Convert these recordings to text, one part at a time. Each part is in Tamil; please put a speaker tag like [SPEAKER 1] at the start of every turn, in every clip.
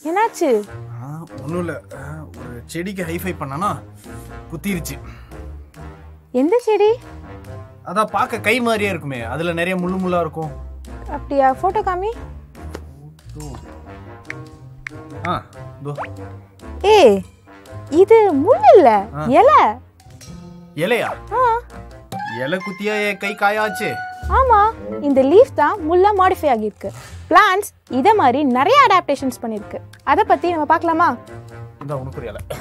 [SPEAKER 1] என்னாச்சு
[SPEAKER 2] ஒன்றும் இல்லை ஒரு செடிக்கு ஹைஃபை பண்ணனா குத்திருச்சு
[SPEAKER 1] எந்த செடி
[SPEAKER 2] அதான் பார்க்க கை மாதிரியே இருக்குமே அதில் நிறைய முள்ளு முள்ளா இருக்கும்
[SPEAKER 1] அப்படியா ஃபோட்டோ காமி
[SPEAKER 2] ஆ இதோ
[SPEAKER 1] ஏ இது முள் இல்ல இலை
[SPEAKER 2] இலையா
[SPEAKER 1] ஆ
[SPEAKER 2] இலை குத்தியா என் கை காயாச்சு
[SPEAKER 1] ஆமா இந்த லீஃப் தான் முள்ளா மாடிஃபை ஆகியிருக்கு பிளான்ஸ் இதை மாதிரி நிறைய அடாப்டேஷன்ஸ் பண்ணியிருக்கு அதை பத்தி நம்ம பார்க்கலாமா
[SPEAKER 2] இந்த உனக்கு ஒரு இலை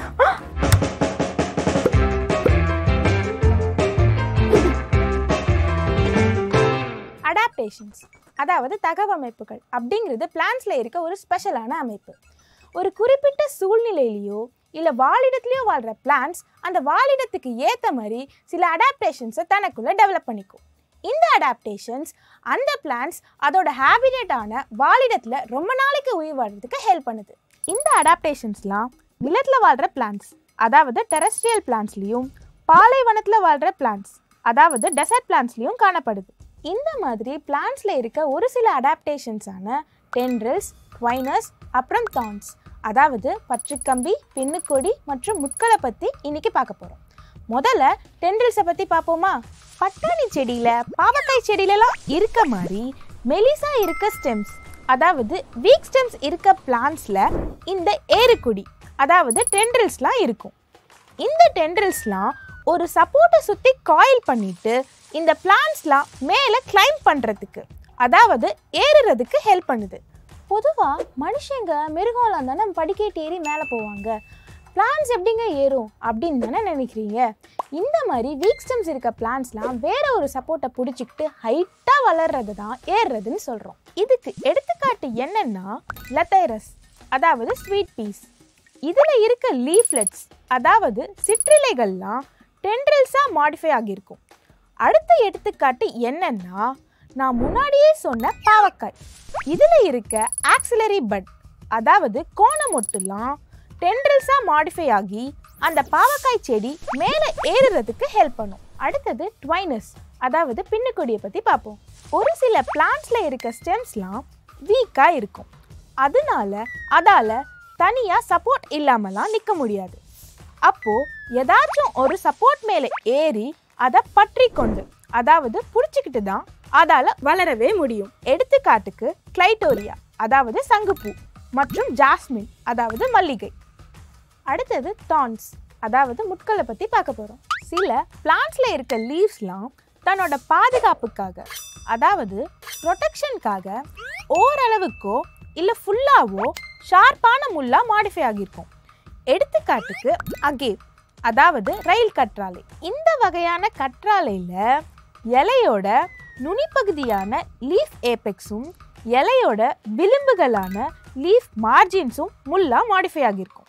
[SPEAKER 1] அடாப்டேஷன்ஸ் அதாவது தகவமைப்புகள் அப்படிங்கிறது பிளான்ஸ்ல இருக்க ஒரு ஸ்பெஷலான அமைப்பு ஒரு குறிப்பிட்ட சூழ்நிலையிலையோ இல்லை வாழிடத்துலையோ வாழ்கிற பிளான்ஸ் அந்த வாழிடத்துக்கு ஏற்ற மாதிரி சில அடாப்டேஷன்ஸை தனக்குள்ளே டெவலப் பண்ணிக்கும் இந்த அடாப்டேஷன்ஸ் அந்த பிளான்ஸ் அதோட ஹேபிடேட்டான வாழிடத்தில் ரொம்ப நாளைக்கு உயிர் வாழ்றதுக்கு ஹெல்ப் பண்ணுது இந்த அடாப்டேஷன்ஸ்லாம் நிலத்தில் வாழ்கிற பிளான்ஸ் அதாவது டெரஸ்ட்ரியல் பிளான்ஸ்லேயும் பாலைவனத்தில் வாழ்கிற பிளான்ஸ் அதாவது டெசர்ட் பிளான்ஸ்லேயும் காணப்படுது இந்த மாதிரி பிளான்ஸில் இருக்க ஒரு சில அடாப்டேஷன்ஸான டென்ட்ரல்ஸ் ட்வைனஸ் அப்புறம் தான்ஸ் அதாவது பற்றுக்கம்பி பின்னுக்கொடி மற்றும் முட்களை பற்றி இன்னைக்கு பார்க்க போகிறோம் முதல்ல டென்ட்ரல்ஸை பற்றி பார்ப்போமா பட்டாணி செடியில் பாவக்காய் செடியிலலாம் இருக்க மாதிரி மெலிசா இருக்க ஸ்டெம்ஸ் அதாவது வீக் ஸ்டெம்ஸ் இருக்க பிளான்ஸில் இந்த ஏறுக்குடி அதாவது டென்ட்ரல்ஸ்லாம் இருக்கும் இந்த டென்ட்ரல்ஸ்லாம் ஒரு சப்போர்ட்டை சுற்றி காயில் பண்ணிட்டு இந்த பிளான்ஸ்லாம் மேலே கிளைம் பண்ணுறதுக்கு அதாவது ஏறுறதுக்கு ஹெல்ப் பண்ணுது பொதுவாக மனுஷங்க மிருகம்லாம் தானே படிக்கட்டு ஏறி மேலே போவாங்க பிளான்ஸ் எப்படிங்க ஏறும் அப்படின்னு தானே நினைக்கிறீங்க இந்த மாதிரி வீக் ஸ்டெம்ஸ் இருக்க பிளான்ஸ்லாம் வேற ஒரு சப்போர்ட்டை பிடிச்சிக்கிட்டு ஹைட்டாக வளர்றது தான் ஏறுறதுன்னு சொல்கிறோம் இதுக்கு எடுத்துக்காட்டு என்னன்னா லத்தைரஸ் அதாவது ஸ்வீட் பீஸ் இதில் இருக்க லீஃப்லெட்ஸ் அதாவது சிற்றிலைகள்லாம் டென்ட்ரல்ஸாக மாடிஃபை ஆகியிருக்கும் அடுத்த எடுத்துக்காட்டு என்னன்னா நான் முன்னாடியே சொன்ன பாவக்காய் இதில் இருக்க ஆக்சிலரி பட் அதாவது கோணமொட்டுலாம் டென்ட்ரல்ஸாக மாடிஃபை ஆகி அந்த பாவக்காய் செடி மேலே ஏறுறதுக்கு ஹெல்ப் பண்ணும் அடுத்தது ட்வைனஸ் அதாவது பின்னுக்கொடியை பற்றி பார்ப்போம் ஒரு சில பிளான்ட்ஸில் இருக்க ஸ்டெம்ஸ்லாம் வீக்காக இருக்கும் அதனால அதால் தனியாக சப்போர்ட் இல்லாமலாம் நிற்க முடியாது அப்போ ஏதாச்சும் ஒரு சப்போர்ட் மேலே ஏறி அதை பற்றி கொண்டு அதாவது பிடிச்சிக்கிட்டு தான் அதால வளரவே முடியும் எடுத்துக்காட்டுக்கு கிளைட்டோரியா அதாவது சங்குப்பூ மற்றும் ஜாஸ்மின் அதாவது மல்லிகை அடுத்தது தான்ஸ் அதாவது முட்களை பற்றி பார்க்க போகிறோம் சில பிளான்ட்ஸில் இருக்க லீவ்ஸ்லாம் தன்னோட பாதுகாப்புக்காக அதாவது ப்ரொடெக்ஷனுக்காக ஓரளவுக்கோ இல்லை ஃபுல்லாவோ ஷார்ப்பான முள்ளா மாடிஃபை ஆகியிருக்கும் எடுத்துக்காட்டுக்கு அகேவ் அதாவது ரயில் கற்றாழை இந்த வகையான கற்றாழையில் இலையோட நுனிப்பகுதியான லீஃப் ஏபெக்ஸும் இலையோட விளிம்புகளான லீஃப் மார்ஜின்ஸும் முள்ளா மாடிஃபை ஆகியிருக்கும்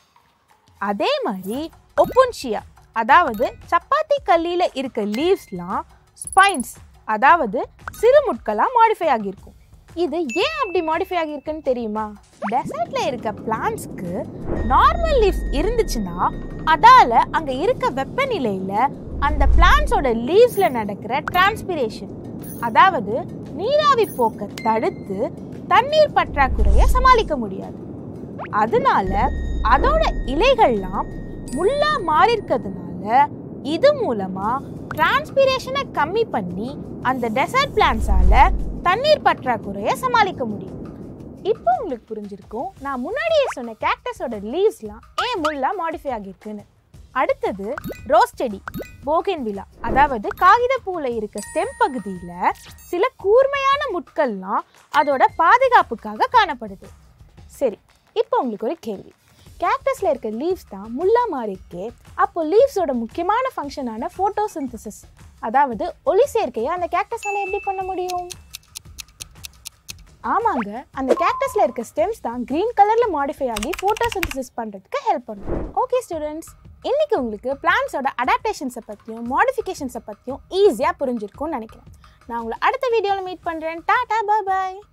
[SPEAKER 1] அதே மாதிரி ஒப்புன்ஷியா அதாவது சப்பாத்தி கல்லியில் இருக்க லீவ்ஸ்லாம் ஸ்பைன்ஸ் அதாவது சிறுமுட்களாக மாடிஃபை ஆகியிருக்கும் இது ஏன் அப்படி மாடிஃபை ஆகியிருக்குன்னு தெரியுமா டெசர்ட்ல இருக்க பிளான்ட்ஸ்க்கு நார்மல் லீவ்ஸ் இருந்துச்சுன்னா அதால அங்க இருக்க வெப்பநிலையில அந்த பிளான்ட்ஸோட லீவ்ஸ்ல நடக்கிற டிரான்ஸ்பிரேஷன் அதாவது நீராவி போக்க தடுத்து தண்ணீர் பற்றாக்குறையை சமாளிக்க முடியாது அதனால அதோட இலைகள்லாம் முள்ளா மாறி இருக்கிறதுனால இது மூலமா டிரான்ஸ்பிரேஷனை கம்மி பண்ணி அந்த டெசர்ட் பிளான்ஸால தண்ணீர் பற்றாக்குறையை சமாளிக்க முடியும் இப்போ உங்களுக்கு புரிஞ்சிருக்கும் நான் முன்னாடியே சொன்ன கேக்டஸோட லீவ்ஸ்லாம் ஏன் முள்ளா மாடிஃபை ஆகியிருக்குன்னு அடுத்தது ரோஸ் செடி போகன்விலா அதாவது காகித பூல இருக்க ஸ்டெம் பகுதியில் சில கூர்மையான முட்கள்லாம் அதோட பாதுகாப்புக்காக காணப்படுது சரி இப்போ உங்களுக்கு ஒரு கேள்வி கேக்டஸில் இருக்க லீவ்ஸ் தான் முள்ளா மாறி இருக்கே அப்போ லீவ்ஸோட முக்கியமான ஃபங்க்ஷனான ஃபோட்டோசிந்தசிஸ் அதாவது ஒளி சேர்க்கையை அந்த கேக்டஸால் எப்படி பண்ண முடியும் ஆமாங்க அந்த கேக்டஸில் இருக்க ஸ்டெம்ஸ் தான் க்ரீன் கலரில் மாடிஃபை ஆகி ஃபோட்டோசிந்தசிஸ் பண்ணுறதுக்கு ஹெல்ப் பண்ணும் ஓகே ஸ்டூடெண்ட்ஸ் இன்னைக்கு உங்களுக்கு பிளான்ஸோட அடாப்டேஷன்ஸை பற்றியும் மாடிஃபிகேஷன்ஸை பற்றியும் ஈஸியாக புரிஞ்சிருக்கும்னு நினைக்கிறேன் நான் உங்களை அடுத்த வீடியோவில் மீட் பண்ணுறேன் டாடா பாய்